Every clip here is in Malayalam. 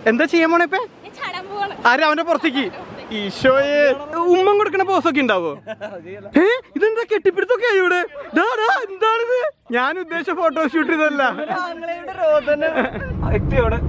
എന്താ ചെയ്യാൻ പോണേ ഇപ്പൊ ആര് അവന്റെ പുറത്തേക്ക് ഈശോയെ ഉമ്മൻ കൊടുക്കണ പോസൊക്കെ ഉണ്ടാവോ ഏ ഇതെന്താ കെട്ടിപ്പിടുത്തൊക്കെ ഇവിടെ ഡാ, ഡാ, എന്താണിത് ഞാൻ ഉദ്ദേശിച്ച ഫോട്ടോഷൂട്ട് ഇതല്ല എത്തിയോടെ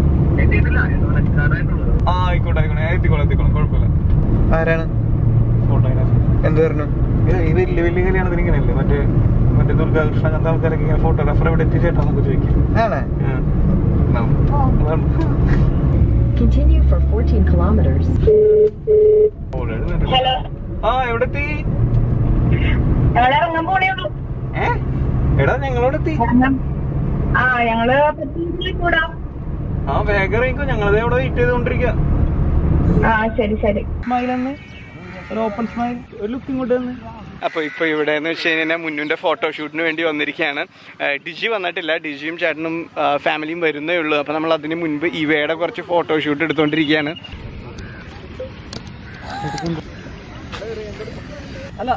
ആ ആയിക്കോട്ടെ ആയിക്കോട്ടെ ഞാൻ എത്തിക്കോളാം എത്തിക്കോളാം കുഴപ്പമില്ല ആരാണ് ഫോട്ടോഗ്രാഫർ എന്ത് പറഞ്ഞു ഇത് ഇത് വലിയ വലിയ കല്യാണത്തിന് ഇങ്ങനെയല്ലേ മറ്റേ മറ്റേ ദുർഗാകൃഷ്ണ അങ്ങനത്തെ ആൾക്കാരൊക്കെ ഇങ്ങനെ ഫോട്ടോഗ്രാഫർ എവിടെ എത്തിച്ചേട്ടാ നമുക്ക് ചോദിക്കും ആണേ ആ. നം- അതാണ്. Continue for 14 kilometers. Already ഉണ്ട്. ആ എവിടെ എത്തി ഞങ്ങളിറങ്ങാൻ പോണേ ഉള്ളൂ ഏ എടാ ഞങ്ങളോട് എത്തി ഇറങ്ങാം. ആ ഞങ്ങള് പത്ത് മിനിറ്റിൽ കൂടാം ആ വേഗം ഇറങ്ങിക്കോ ഞങ്ങളത് അവിടെ വെയിറ്റ് ചെയ്തോണ്ടിരിക്കുക ആ ശരി ശരി സ്മൈൽ എന്ന് ഒരു ഓപ്പൺ സ്മൈൽ ഒരു ലുക്ക് ഇങ്ങോട്ട് തന്നെ അപ്പോൾ ഇപ്പോൾ ഇവിടെ എന്ന് വെച്ച് കഴിഞ്ഞാൽ മുന്നിൻ്റെ ഫോട്ടോഷൂട്ടിന് വേണ്ടി വന്നിരിക്കുകയാണ് ഏഹ് ഡിജി വന്നിട്ടില്ല ഡിജിയും ചേട്ടനും ആഹ് ഫാമിലിയും വരുന്നേ ഉള്ളൂ അപ്പോൾ നമ്മൾ അതിന് മുൻപ് ഇവയുടെ കുറച്ച് ഫോട്ടോഷൂട്ട് എടുത്തുകൊണ്ടിരിക്കുകയാണ് അല്ല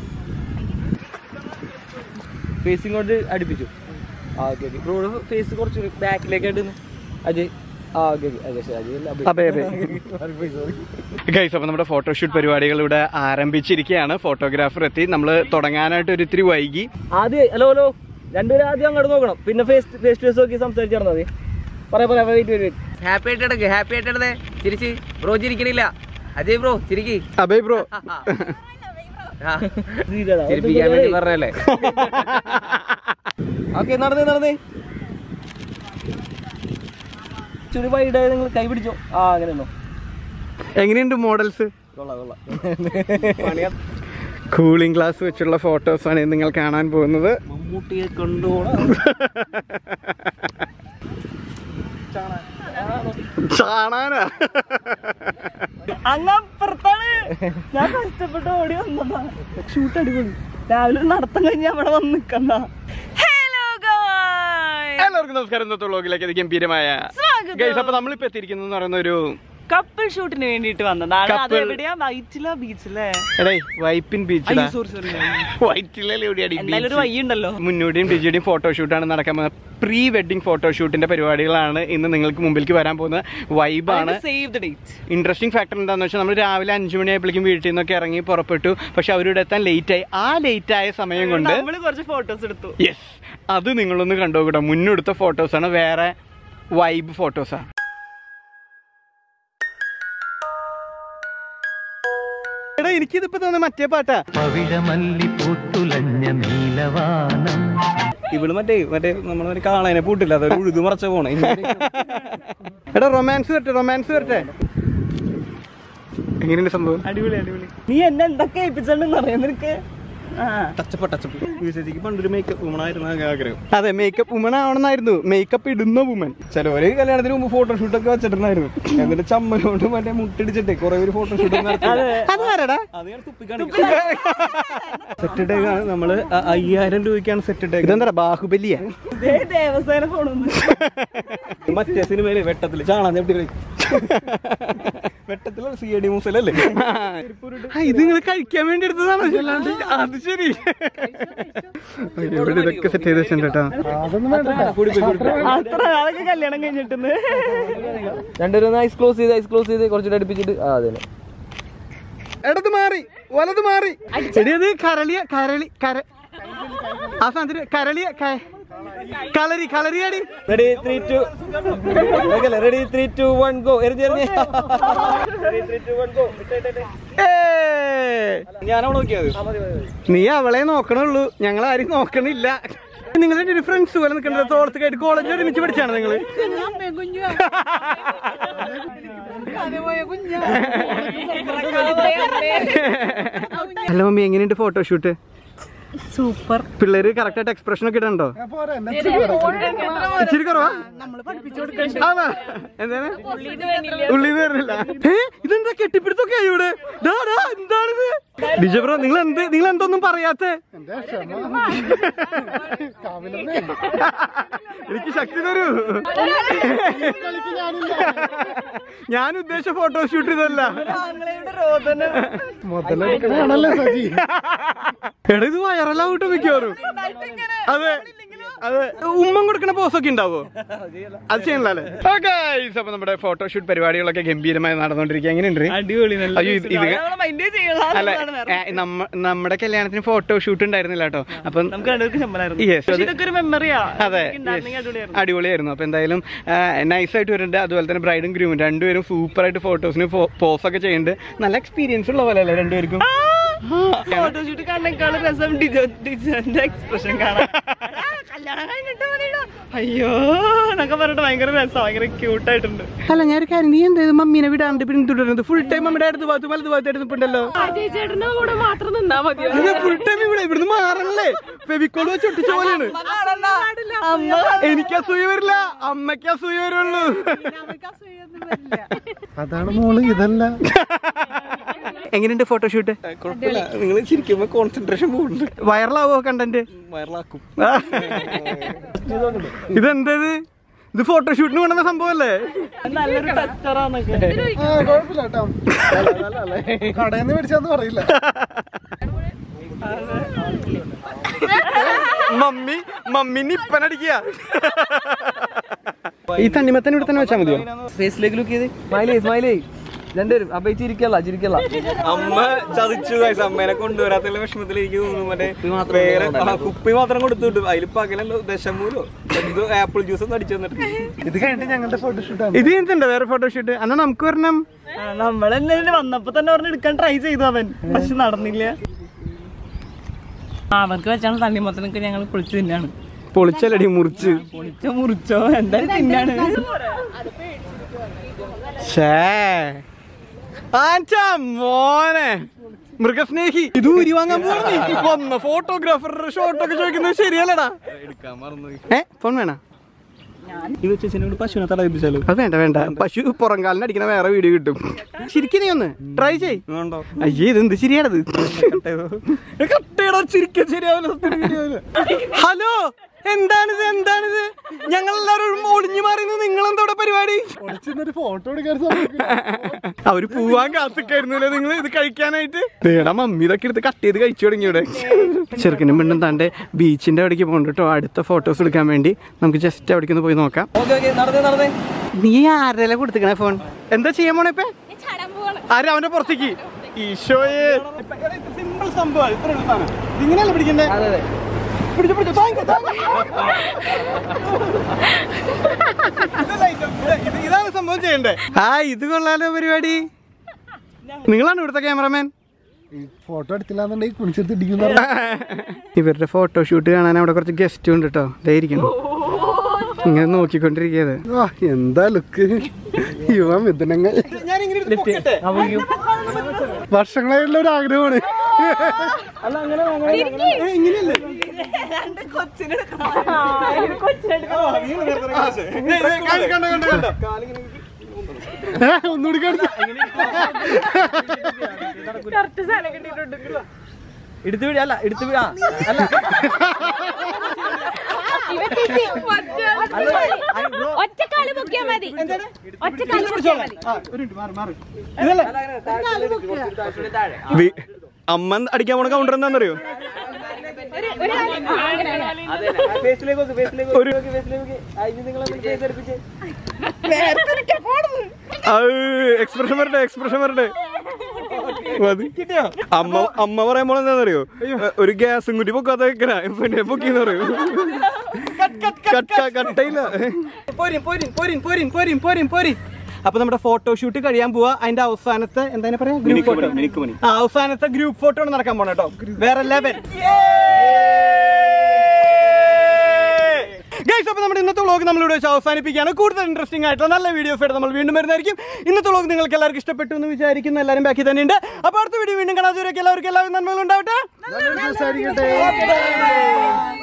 ഫേസ് ഇങ്ങോട്ട് അടുപ്പിച്ചു ആ ഓക്കെ ഓക്കെ ബ്രോഡ് ഫേസ് കുറച്ച് ബാക്കിലേക്കായിട്ട് അജയ് ആ ഓക്കെ ഓക്കെ അജയ് ശരി അജയ് അല്ല, അതെ അതെ ഗൈസ് അപ്പോൾ നമ്മുടെ ഫോട്ടോഷൂട്ട് പരിപാടികൾ ഇവിടെ ആരംഭിച്ചിരിക്കുകയാണ് ഫോട്ടോഗ്രാഫർ എത്തി നമ്മൾ തുടങ്ങാനായിട്ട് ഒരു ഇത്തിരി വൈകി ആദ്യം ഹലോ ഹലോ രണ്ടുപേരും ആദ്യം അങ്ങോട്ട് നോക്കണം പിന്നെ ഫേസ് ഫേസ് ടു ഫേസ് നോക്കി സംസാരിച്ചാൽ മതി പറയാ പറയാ വെയിറ്റ് വെയിറ്റ് ഹാപ്പി ആയിട്ട് എടുക്ക് ഹാപ്പി ആയിട്ട് എടുത്തേ ചിരിച്ച് ബ്രോ ചിരിക്കണില്ല അജയ് ബ്രോ ചിരിക്ക് അബേ ബ്രോ ആ, ചിരിപ്പിക്കാൻ വേണ്ടി പറഞ്ഞല്ലേ ഓക്കെ നടന്നേ നടന്നേ ചുരി വൈഡായി നിങ്ങൾ കൈ പിടിച്ചോ ആ അങ്ങനെ ഉണ്ടോ എങ്ങനെയുണ്ട് മോഡൽസ് കൊള്ളാം കൊള്ളാം കൂളിംഗ് ഗ്ലാസ് വെച്ചുള്ള ഫോട്ടോസാണ് നിങ്ങൾ കാണാൻ പോകുന്നത് മമ്മൂട്ടിയെ കൊണ്ടുപോകണം ചാണാനാ അങ്ങപ്പുറത്താണ് ഞാൻ കഷ്ടപ്പെട്ട് ഓടി വന്നതാ ഷൂട്ട് അടിപൊളി രാവിലെ നടത്തം കഴിഞ്ഞ് അവിടെ വന്ന് നിക്കണ്ട എല്ലാവർക്കും നമസ്കാരം ഇന്നത്തെ വ്ളോഗിലേക്ക് അത് ഗംഭീരമായ ഗൈസ് അപ്പൊ നമ്മളിപ്പോ എത്തിയിരിക്കുന്നത് പറയുന്ന ഒരു കപ്പിൾ ഷൂട്ടിന് വേണ്ടിട്ട് വന്നതാണ് അത് Couple- എവിടെയാ വൈറ്റില ബീച്ചിലെ എടേ വൈപ്പിൻ ബീച്ചിലാ സോറി സോറി വൈറ്റിലെ എന്തായാലും ഒരു വഴി ഉണ്ടല്ലോ മുന്നോടിയും ഡിജിയുടെയും ഫോട്ടോഷൂട്ടാണ് നടക്കാൻ പോകുന്നത് പ്രീ വെഡിങ് ഫോട്ടോഷൂട്ടിന്റെ പരിപാടികളാണ് ഇന്ന് നിങ്ങൾക്ക് മുമ്പിലേക്ക് വരാൻ പോകുന്ന വൈബാണ് save the date interesting factor എന്താണെന്ന് വെച്ചാൽ നമ്മൾ രാവിലെ അഞ്ചു മണിയായപ്പോഴേക്കും വീട്ടിൽ നിന്നൊക്കെ ഇറങ്ങി പുറപ്പെട്ടു പക്ഷെ അവരിവിടെ എത്താൻ ലേറ്റ് ആയി ആ ലേറ്റ് ആയ സമയം കൊണ്ട് നമ്മള് കുറച്ച് ഫോട്ടോസ് എടുത്തു യെസ് അത് നിങ്ങളൊന്ന് കണ്ടുപോകട്ടോ മുന്നെടുത്ത ഫോട്ടോസാണ് വേറെ വൈബ് ഫോട്ടോസാണ് എടാ എനിക്കിതിപ്പോ തോന്നുന്നു മറ്റേ പാട്ടാ പവിഴമല്ലിപ്പൂത്തുലഞ്ഞ നീലവാനം ഇവള് മറ്റേ മറ്റേ നമ്മളെ മറ്റേ കാണാനെ പൂട്ടില്ല അതൊരു ഉഴുതു മറച്ച പോണേ എടാ റൊമാൻസ് വരട്ടെ റൊമാൻസ് വരട്ടെ എങ്ങനെയുണ്ട് സംഭവം അടിപൊളി അടിപൊളി നീ എന്നെ എന്തൊക്കെ ഏൽപ്പിച്ചിട്ടുണ്ടെന്ന് അറിയാം നിനക്ക് ടച്ചപ്പ് ടച്ചപ്പ് വിശേഷിക്ക് പണ്ടൊരു മേക്കപ്പ് വുമണായിരുന്നു ആഗ്രഹം അതെ മേക്കപ്പ് വുമൺ ആവണമെന്നായിരുന്നു മേക്കപ്പ് ഇടുന്ന വുമൻ ചിലവര് കല്യാണത്തിന് മുമ്പ് ഫോട്ടോഷൂട്ട് ഒക്കെ വെച്ചിട്ടുണ്ടായിരുന്നു എന്നിട്ട് ചമ്മലോണ്ട് മറ്റേ മുട്ടിടിച്ചിട്ടേ കുറെ പേര് ഫോട്ടോഷൂട്ട് അതാരടാ അത് ഞാൻ തുപ്പിക്കാണിക്കാം സെറ്റ് ടേക്കാണ് നമ്മള് അ- അയ്യായിരം രൂപയ്ക്കാണ് സെറ്റ് ടേക്ക് ഇതെന്താ ബാഹുബലിയാ ദേവസേന പോണെന്ന് മറ്റേ സിനിമയില് വെട്ടത്തില് ചാണാൻ ചവിട്ടി വെട്ടത്തില് സി എ ഡി മൂസലല്ലേ ആ, ഇത് നിങ്ങൾ കഴിക്കാൻ വേണ്ടി എടുത്തതാണോ അല്ലാണ്ട് അത് ശരി ഇവിടെ ഇതൊക്കെ സെറ്റ് ചെയ്ത് വെച്ചിട്ടുണ്ട് കേട്ടോ അത്ര അതൊക്കെ കല്യാണം കഴിഞ്ഞിട്ടെന്ന് രണ്ടുപേരും ഐസ് ക്ലോസ് ചെയ്ത് ഐസ് ക്ലോസ് ചെയ്ത് കുറച്ചുകൂടെ അടുപ്പിച്ചിട്ട് ആ അതെ ഇടത് മാറി വലത് മാറി എടി അത് കരളിയ കരളി കര ആ സാധനത്തിന് കരളിയ ക- കളരി കളരിയാടി ready three two ready three two one go എറിഞ്ഞെറിഞ്ഞ് ഏയ്! ഞാനവിടെ നോക്കിയത് നീ അവളെ നോക്കണുള്ളൂ ഞങ്ങൾ ആരും നോക്കണില്ല നിങ്ങളുടെ ഒരു ഫ്രണ്ട്സ് പോലെ നിൽക്കണ്ട തോളത്ത് കയറ്റി കോളേജിൽ ഒരുമിച്ച് പഠിച്ചാണ് നിങ്ങള് ഹലോ മമ്മി എങ്ങനെയുണ്ട് ഫോട്ടോഷൂട്ട് സൂപ്പർ പിള്ളേര് കറക്റ്റ് ആയിട്ട് എക്സ്പ്രഷൻ ഒക്കെ ഇടണ്ടോ ഇച്ചിരി കുറവാ ആണോ? എന്താണ് ഉള്ളിന്ന് വരുന്നില്ല ഏ ഇതെന്താ കെട്ടിപ്പിടുത്തൊക്കെ ആയി ഇവിടെ ദാ, ദാ, എന്താണിത് ഡിജബ്രോ നിങ്ങൾ എന്ത് നിങ്ങൾ എന്തൊന്നും പറയാത്തെ എനിക്ക് ശക്തി തരൂ ഞാൻ ഉദ്ദേശിച്ച ഫോട്ടോഷൂട്ട് ഇതല്ല എടാ ഇത് വൈറലാവട്ടോ മിക്കവാറും അതെ അതെ ഉമ്മം കൊടുക്കണ പോസൊക്കെ ഉണ്ടാവോ അത് ചെയ്യണല്ലോ അല്ലേ ഓക്കെ അപ്പൊ നമ്മുടെ ഫോട്ടോഷൂട്ട് പരിപാടികളൊക്കെ ഗംഭീരമായി നടന്നുകൊണ്ടിരിക്കുക എങ്ങനെയുണ്ട് അടിപൊളി നല്ല അയ്യോ, ഇത് ഇത് മൈൻഡ് ചെയ്യണം അല്ല ഏ, നമ്മ- നമ്മുടെ കല്യാണത്തിന് ഫോട്ടോഷൂട്ട് ഉണ്ടായിരുന്നില്ല കേട്ടോ അപ്പം നമുക്ക് രണ്ടുപേർക്ക് ശമ്പളമായിരുന്നു Yes, അത് ഇതൊക്കെ ഒരു മെമ്മറിയാ അതെ ഉണ്ടായിരുന്നെങ്കിൽ അടിപൊളിയായിരുന്നു അടിപൊളിയായിരുന്നു അപ്പൊ എന്തായാലും നൈസ് ആയിട്ട് വരുന്നുണ്ട് അതുപോലെ തന്നെ ബ്രൈഡും ഗ്രൂമും രണ്ടുപേരും സൂപ്പർ ആയിട്ട് ഫോട്ടോസിന് പോസ് ഒക്കെ ചെയ്യുന്നുണ്ട് നല്ല എക്സ്പീരിയൻസ് ഉള്ള പോലെ അല്ലേ രണ്ടുപേർക്കും ഫോട്ടോഷൂട്ട് കാണുന്നേക്കാളും രസം ഡിജന്റെ എക്സ്പ്രഷൻ കാണാൻ എടാ, കല്യാണം കഴിഞ്ഞിട്ട് മതിയെടാ. അയ്യോ എന്നൊക്കെ പറഞ്ഞിട്ട് ഭയങ്കര രസം ഭയങ്കര ക്യൂട്ടായിട്ടുണ്ട് അല്ല ഞാൻ ഒരു കാര്യം നീ എന്താ മമ്മീനെ വിടാണ്ട് പിന്തുടരുന്നത് ഫുൾ ടൈം മമ്മിയുടെ അടുത്ത് ഭാഗത്ത് വലത് ഭാഗത്തായിട്ട് നിൽപ്പുണ്ടല്ലോ ചേട്ടന്റെ കൂടെ മാത്രം നിന്നാ മതി ഫുൾ ടൈം ഇവിടെ ഇവിടുന്ന് മാറണല്ലേ ഫെവിക്കോൾ വെച്ച് ഒട്ടിച്ച പോലെയാണ് എനിക്ക് അസൂയ വരില്ല അമ്മയ്ക്ക് അസൂയ വരുള്ളൂ അതാണ് മോള് ഇതല്ല എങ്ങനെയുണ്ട് ഫോട്ടോഷൂട്ട് നിങ്ങൾ ചിരിക്കുമ്പോ കോൺസെൻട്രേഷൻ പോകുന്നുണ്ട് വൈറലാവോ കണ്ടന്റ് വയറിലാക്കും ഇതെന്തത് ഇത് ഫോട്ടോഷൂട്ടിന് കൊണ്ടുവന്ന സംഭവല്ലേ നല്ലൊരു ടച്ചറാന്നൊക്കെ കുഴപ്പമില്ല കേട്ടോ കടയിൽ നിന്ന് മേടിച്ചാന്ന് പറയില്ല മമ്മി മമ്മി നിപ്പനടിക്കുക ഈ തണ്ണിമത്തൻ ഇവിടെ തന്നെ വെച്ചാൽ മതിയോ ഫേസിലേക്ക് ലുക്ക് ചെയ്ത് സ്മൈലേ സ്മൈലേ രണ്ടുപേരും അപ്പൊ ചിരിക്കല്ല ചിരിക്കല്ല അമ്മ ചതിച്ചു guys. അമ്മേനെ കൊണ്ടുവരാത്തുള്ള വിഷമത്തിൽ എനിക്ക് തോന്നുന്നു മറ്റേ വേറെ ആ, കുപ്പി മാത്രം കൊടുത്തു വിട്ടു അതിൽ പകലല്ലോ ദശമൂലോ എന്തോ ആപ്പിൾ ജ്യൂസ് ഒന്നും അടിച്ചു തന്നിട്ട് ഇത് കഴിഞ്ഞിട്ട് ഞങ്ങളുടെ ഫോട്ടോഷൂട്ടാണ് ഇത് എന്തുണ്ട് വേറെ ഫോട്ടോഷൂട്ട് എന്നാ നമുക്ക് വരണം നമ്മളെന്നെ വന്നപ്പോ തന്നെ പറഞ്ഞ് എടുക്കാൻ ട്രൈ ചെയ്തു അവൻ പക്ഷെ നടന്നില്ല അവർക്ക് വെച്ചാണ് തണ്ണിമത്തനൊക്കെ ഞങ്ങൾ പൊളിച്ചു തിന്നാണ് പൊളിച്ചല്ലടി മുറിച്ച് പൊളിച്ചോ മുറിച്ചോ എന്തായാലും തിന്നാണ് ഷേ ആൻറ്റാ മോനെ മൃഗസ്നേഹി ഇത് ഊരി വാങ്ങാൻ പോണി വന്ന ഫോട്ടോഗ്രാഫറുടെ ഷോട്ടൊക്കെ ചോദിക്കുന്നത് ശരിയല്ലടാ ഏ ഫോൺ വേണ ഇത് ചേച്ചിനോട് പശുവിനെ തടയിപ്പിച്ചാലോ അത് വേണ്ട വേണ്ട പശു പുറം കാലിന് അടിക്കുന്ന വേറെ വീഡിയോ കിട്ടും ശരിക്കും നീ ഒന്ന് ട്രൈ ചെയ് അയ്യേ ഇതെന്ത് ശരിയാണത് ചിരിക്കാൻ ശരിയാവില്ല ഹലോ എന്താണിത് എന്താണിത് ഞങ്ങൾ എല്ലാവരും ഒളിഞ്ഞു മാറിയത് നിങ്ങൾ എന്തോടെ പരിപാടി ഒളിച്ചിരുന്നൊരു ഫോട്ടോ എടുക്കാൻ സമ്മതിക്കില്ല. അവര് പോവാൻ കാത്തിക്കായിരുന്നല്ലേ നിങ്ങൾ ഇത് കഴിക്കാനായിട്ട് വേണം മമ്മി ഇതൊക്കെ എടുത്ത് കട്ട് ചെയ്ത് കഴിച്ചു തുടങ്ങി ഇവിടെ ചെറുക്കനും പെണ്ണും താണ്ടെ ബീച്ചിന്റെ അവിടേക്ക് പോകണ്ട കേട്ടോ അടുത്ത ഫോട്ടോസ് എടുക്കാൻ വേണ്ടി നമുക്ക് ജസ്റ്റ് അവിടേക്ക് ഒന്ന് പോയി നോക്കാം ഓക്കെ ഓക്കെ നടന്നേ നടന്നേ നീ ആരുടെ കൊടുത്തിക്കണേ ഫോൺ എന്താ ചെയ്യാൻ പോണേ ഇപ്പൊ ചാടാൻ പോവാണ് ആരും അവന്റെ പുറത്തേക്ക് ഈശോയെ സിമ്പിൾ സംഭവം ഇത്ര സാധനം ഇങ്ങനെയല്ല പിടിക്കണ്ടേ അതെ അതെ പിടിച്ചു പിടിച്ചു താങ്ക് യു, താങ്ക് യു. ഇതല്ല item. ഇത് ഇത് ഇതാണ് സംഭവം ചെയ്യണ്ടേ ആ ഇത് കൊള്ളാലോ പരിപാടി നിങ്ങളാണ് ഇവിടുത്തെ ക്യാമറമാൻ ഈ ഫോട്ടോ എടുത്തില്ല എന്നുണ്ടെങ്കിൽ കുണിച്ചെടുത്ത് ഇടിക്കുന്ന ഇവരുടെ ഫോട്ടോഷൂട്ട് കാണാൻ അവിടെ കുറച്ച് ഗസ്റ്റ് ഉണ്ട് കേട്ടോ ഇതായിരിക്കണം ഇങ്ങനെ നോക്കിക്കൊണ്ടിരിക്കുന്നത് ആ എന്താ ലുക്ക് യുവ മിഥുനങ്ങൾ വർഷങ്ങളായിട്ടുള്ള ഒരു ആഗ്രഹമാണ് ഏ, ഒന്നുകൂടി കാണിച്ചു എടുത്തു വിടാ അല്ല എടുത്തു വിടാ അല്ല ഒറ്റക്കാല് പൊക്കിയാ മതി ഒറ്റക്കാല് പൊക്കിയാ മതി വി- അമ്മ അടിക്കാൻ പോണ കൗണ്ടർ എന്താണെന്നറിയോ ഒരു ഒരു ഫേസിലേക്ക് നോക്ക് ഫേസിലേക്ക് ഒരു ഫേസിലേക്ക് അതിന് നിങ്ങൾ ഫേസ് എടുപ്പിച്ച് എക്സ്പ്രഷൻ വരട്ടെ എക്സ്പ്രഷൻ വരട്ടെ മതി അമ്മ അമ്മ പറയുമ്പോൾ എന്താണെന്നറിയോ ഒരു ഗ്യാസും കുറ്റി പൊക്കാത്ത വെക്കണ പിന്നെ പൊക്കിന്ന് പറയൂ കട്ട- കട്ടയില്ല പോരിൻ പോരിൻ പോരിൻ പോരിൻ പോരിൻ പോരിൻ പോരിൻ അപ്പൊ നമ്മുടെ ഫോട്ടോഷൂട്ട് കഴിയാൻ പോവാ അതിന്റെ അവസാനത്തെ എന്താ പറയാ ഗ്രൂപ്പ് ഫോട്ടോ ആ അവസാനത്തെ ഗ്രൂപ്പ് ഫോട്ടോ ആണ് നടക്കാൻ പോണ കേട്ടോ വേറെ ലെവൻ ഗൈസ് അപ്പോൾ നമ്മുടെ ഇന്നത്തെ വ്ളോഗ് നമ്മളിവിടെ വെച്ച് അവസാനിപ്പിക്കുകയാണ് കൂടുതൽ ഇൻട്രസ്റ്റിംഗ് ആയിട്ടുള്ള നല്ല വീഡിയോസ് ആയിട്ട് നമ്മൾ വീണ്ടും വരുന്നതായിരിക്കും ഇന്നത്തെ വ്ളോഗ് നിങ്ങൾക്ക് എല്ലാവർക്കും ഇഷ്ടപ്പെട്ടു എന്ന് വിചാരിക്കുന്നു എല്ലാവരും ബാക്കി തന്നെയുണ്ട് അപ്പോൾ അടുത്ത വീഡിയോ വീണ്ടും കാണാൻ ദൂരേക്ക് എല്ലാവർക്കും എല്ലാവരും നന്മകൾ ഉണ്ടാവട്ടെ സംസാരിക്കട്ടെ